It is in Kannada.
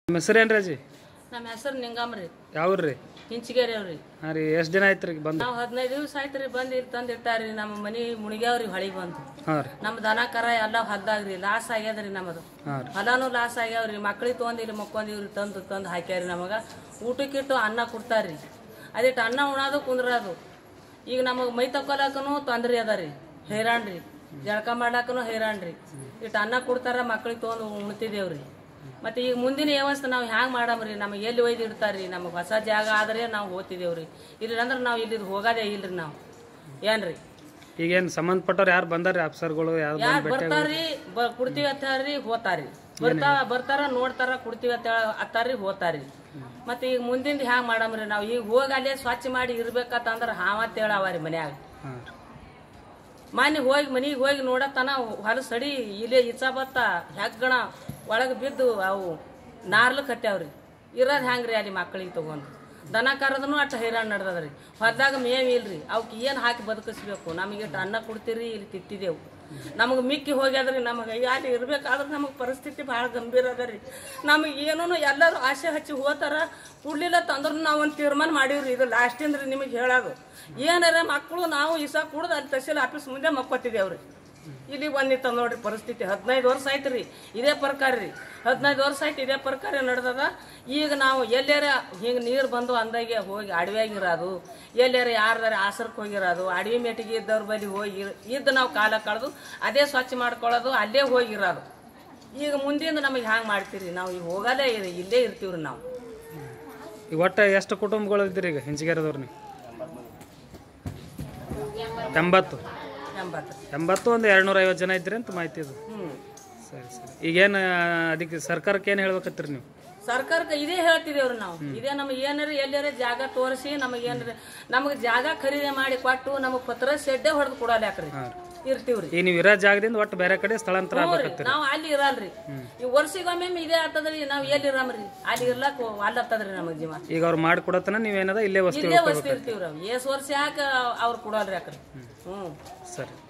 ನಿಮ್ಮ ಹೆಸರು ಏನು ರಾಜಿ ನಮ್ಮ ಹೆಸರು ನಿಂಗಮ್ರಿ ಯಾವ್ರಿ ಹಿಂಚಿಗೇರಿ ಅವ್ರಿ ಹಾಂ ರೀ ಎಷ್ಟು ದಿನ ಆಯ್ತು ರೀ ಬಂದು ನಾವು ಹದಿನೈದು ದಿವಸ ಆಯ್ತು ರೀ ಬಂದು ಇಲ್ಲಿ ತಂದು ಇಟ್ಟಾರಿ ನಮ್ಮ ಮನಿ ಮುಣಿಗ್ಯಾವ್ರಿ ಹೊಳಿಗೆ ಬಂದು ಹಾಂ ರೀ ನಮ್ಮ ದನ ಕರ ಎಲ್ಲ ಹದ್ದಾಗ್ರಿ ಲಾಸ್ ಆಗ್ಯದ್ರಿ ನಮ್ಮದು ಹಾಂ ರೀ ಹೊಲಾನು ಲಾಸ್ ಆಗ್ಯಾವ್ರಿ ಮಕ್ಳಿಗೆ ತೊಗೊಂಡು ಇಲ್ಲಿ ಮಕ್ಕೊಂದಿವ್ರಿ ತಂದು ತಂದು ಹಾಕ್ಯಾರಿ ನಮಗ ಊಟಕ್ಕಿಟ್ಟು ಅನ್ನ ಕೊಡ್ತಾರ್ರಿ ಅದಿಟ್ಟು ಅನ್ನ ಉಣೋದು ಕುಂದ್ರದು ಈಗ ನಮಗೆ ಮೈ ತಕ್ಕೊಲಕ್ಕೂ ತೊಂದ್ರೆ ಅದ ರೀ ಹೈರಾಣ್ರಿ ಜಳಕ ಮಾಡ್ಲಾಕನು ಹೈರಾಣ್ರಿ ಇಟ್ಟು ಅನ್ನ ಕೊಡ್ತಾರ ಮಕ್ಳಿಗೆ ತೊಗೊಂಡು ಉಣ್ತಿದೇವ್ರಿ ಮತ್ತೆ ಈಗ ಮುಂದಿನ ವ್ಯವಸ್ಥೆ ನಾವು ಹ್ಯಾಂಗ ಮಾಡಮ್ರಿ ನಮಗೆ ಎಲ್ಲಿ ಒಯ್ದು ಇಡ್ತಾರ್ರಿ ನಮಗೆ ಹೊಸ ಜಾಗ ಆದ್ರೆ ನಾವು ಹೋಗ್ತಿದೇವ್ರಿ ಇಲ್ಲ ಅಂದ್ರೆ ನಾವು ಇಲ್ಲಿ ಹೋಗೋದೇ ಇಲ್ರಿ ನಾವು ಏನ್ರಿ ಈಗೇನು ಸಂಬಂಧಪಟ್ಟವ್ರು ಯಾರು ಬಂದಾರ್ರಿ ಆಫೀಸರ್ಗಳು ಯಾರು ಯಾರ್ ಬರ್ತಾರ್ರಿ ಬ- ಕುಡ್ತೀವಿ ಅಂತ ಹೇಳ್ರಿ ಹೋತಾರಿ ಬರ್ತಾ ಬರ್ತಾರ ನೋಡ್ತಾರ ಕುಡ್ತೀವಿ ಅಂತ ಹೇಳ ಅತ್ತಾರಿ ಹೋತಾರಿ ಮತ್ತೆ ಈಗ ಮುಂದಿಂದ ಹ್ಯಾಂಗ ಮಾಡಮ್ರಿ ನಾವು ಈಗ ಹೋಗಿ ಅಲ್ಲೇ ಸ್ವಚ್ಛ ಮಾಡಿ ಇರ್ಬೇಕಂತಂದ್ರ ಹಾವತ್ ಹೇಳಾವಾರಿ ಮನ್ಯಾಗ ಹಾಂ ಮಾನ್ಯ ಹೋಗಿ ಮನಿಗೆ ಹೋಗಿ ನೋಡತನ ಹೊಲಸಡಿ ಇಲ್ಲೇ ಇಚ್ಚ ಬತ್ತ ಹೆಗ್ಗಣ ಒಳಗೆ ಬಿದ್ದು ಅವು ನಾರ್ಲಕ್ ಹತ್ಯಾವ್ರಿ ಇರೋದ್ ಹೆಂಗ್ರಿ ಅಲ್ಲಿ ಮಕ್ಕಳಿಗೆ ತಗೊಂಡು ದನ ಕರದನು ಅಟ್ಟ ಹೈರಾಣ ನಡ್ದದ್ರಿ ಹೊಲ್ದಾಗ ಮೇವ್ ಇಲ್ರಿ ಅವಕ್ಕೆ ಏನು ಹಾಕಿ ಬದುಕಿಸ್ಬೇಕು ನಮಗೆ ಇಟ್ಟು ಅನ್ನ ಕೊಡ್ತೀರಿ ಇಲ್ಲಿ ತಿತ್ತಿದೆವು ನಮಗೆ ಮಿಕ್ಕಿ ಹೋಗ್ಯದ್ರಿ ನಮಗೆ ಅಲ್ಲಿ ಇರ್ಬೇಕಾದ್ರೆ ನಮಗೆ ಪರಿಸ್ಥಿತಿ ಭಾಳ ಗಂಭೀರ ಅದ ರೀ ನಮಗೆ ಏನೂ ಎಲ್ಲರೂ ಆಸೆ ಹಚ್ಚಿ ಹೋತಾರ ಕುಡ್ಲಿಲ್ಲ ತಂದ್ರು ನಾವು ಒಂದು ತೀರ್ಮಾನ ಮಾಡೀವ್ರಿ ಇದು ಲಾಸ್ಟಿಂದ ರೀ ನಿಮಗೆ ಹೇಳೋದು ಏನಾರ ಮಕ್ಕಳು ನಾವು ಇಸ ಕುಡ್ದು ಅಲ್ಲಿ ತಹಸೀಲ್ ಆಫೀಸ್ ಮುಂದೆ ಮಕ್ಕೋತಿದ್ದೇವ್ರಿ ಇಲ್ಲಿ ಬಂದಿತ್ತ ನೋಡ್ರಿ ಪರಿಸ್ಥಿತಿ ಹದಿನೈದು ವರ್ಷ ಆಯ್ತು ರೀ ಇದೇ ಪ್ರಕಾರ ರೀ ಹದಿನೈದು ವರ್ಷ ಆಯ್ತು ಇದೇ ಪ್ರಕಾರ ನಡೆದದ ಈಗ ನಾವು ಎಲ್ಲಾರ ಹಿಂಗೆ ನೀರು ಬಂದು ಅಂದಾಗೆ ಹೋಗಿ ಅಡವಿಯಾಗಿರೋದು ಎಲ್ಲಾರ ಯಾರ್ದಾರ ಆಸರಕ್ಕೆ ಹೋಗಿರೋದು ಅಡವಿ ಮೇಟಿಗೆ ಇದ್ದವ್ರ ಬಳಿ ಹೋಗಿ ಇದ್ದು ನಾವು ಕಾಲ ಕಳೆದು ಅದೇ ಸ್ವಚ್ಛ ಮಾಡ್ಕೊಳ್ಳೋದು ಅಲ್ಲೇ ಹೋಗಿರೋದು ಈಗ ಮುಂದಿಂದ ನಮಗೆ ಹ್ಯಾಂಗೆ ಮಾಡ್ತೀರಿ ನಾವು ಈಗ ಹೋಗೋದೇ ಇರಿ ಇಲ್ಲೇ ಇರ್ತೀವ್ರಿ ನಾವು ಈಗ ಒಟ್ಟು ಎಷ್ಟು ಕುಟುಂಬಗಳು ಇದ್ದೀರಿ ಈಗ ಹಿಂಚಿಗೆರದವ್ರು ನೀವು ಎಂಬತ್ತು ಎಂಬತ್ತು ಎಂಬತ್ತು ಒಂದು ಎರಡ್ನೂರ ಐವತ್ತು ಜನ ಇದ್ದೀರಿ ಅಂತ ಮಾಹಿತಿ ಇದು ಹ್ಞೂ ಸರಿ ಸರಿ ಈಗೇನು ಅದಕ್ಕೆ ಸರ್ಕಾರಕ್ಕೆ ಏನು ಹೇಳ್ಬೇಕತ್ತೀರಿ ನೀವು ಸರ್ಕಾರಕ್ಕೆ ಇದೇ ಹೇಳ್ತಿದೇವ್ರಿ ನಾವು ಇದೇ ನಮಗೆ ಏನಾರ ಎಲ್ಲಾರ ಜಾಗ ತೋರಿಸಿ ನಮಗೆ ಏನಾರ ನಮಗೆ ಜಾಗ ಖರೀದಿ ಮಾಡಿ ಕೊಟ್ಟು ನಮಗೆ ಪತ್ರ ಶೆಡ್ಡೆ ಹೊಡೆದು ಕೊಡಲ್ಯಾಕ್ರಿ ಇರ್ತೀವ್ರಿ ಈಗ ನೀವು ಇರೋ ಜಾಗದಿಂದ ಒಟ್ಟು ಬೇರೆ ಕಡೆ ಸ್ಥಳಾಂತರ ಆಗ್ಬೇಕತ್ತೀರಿ ನಾವು ಅಲ್ಲಿ ಇರಲ್ರಿ ಈ ವರ್ಷಿಗೊಮ್ಮೆ ಇದೇ ಆಗ್ತದ್ರಿ ನಾವು ಎಲ್ಲಿ ಇರಮ್ರಿ ಅಲ್ಲಿ ಇರ್ಲಕ್ ಅಲ್ಲಿ ಆಗ್ತದ್ರಿ ನಮಗೆ ಜೀವ ಈಗ ಅವ್ರು ಮಾಡಿಕೊಡತನ ನೀವೇನದ ಇಲ್ಲೇ ವಸ್ತಿ ಇಲ್ಲೇ ವಸ್ತಿ ಇರ್ತೀವ್ರಿ ಏಸ್ ವರ್ಷ ಯಾಕೆ ಅವ್ರು ಕೊಡಲ್ರಿ ಯಾಕ್ರಿ ಹ್ಞೂ ಸರಿ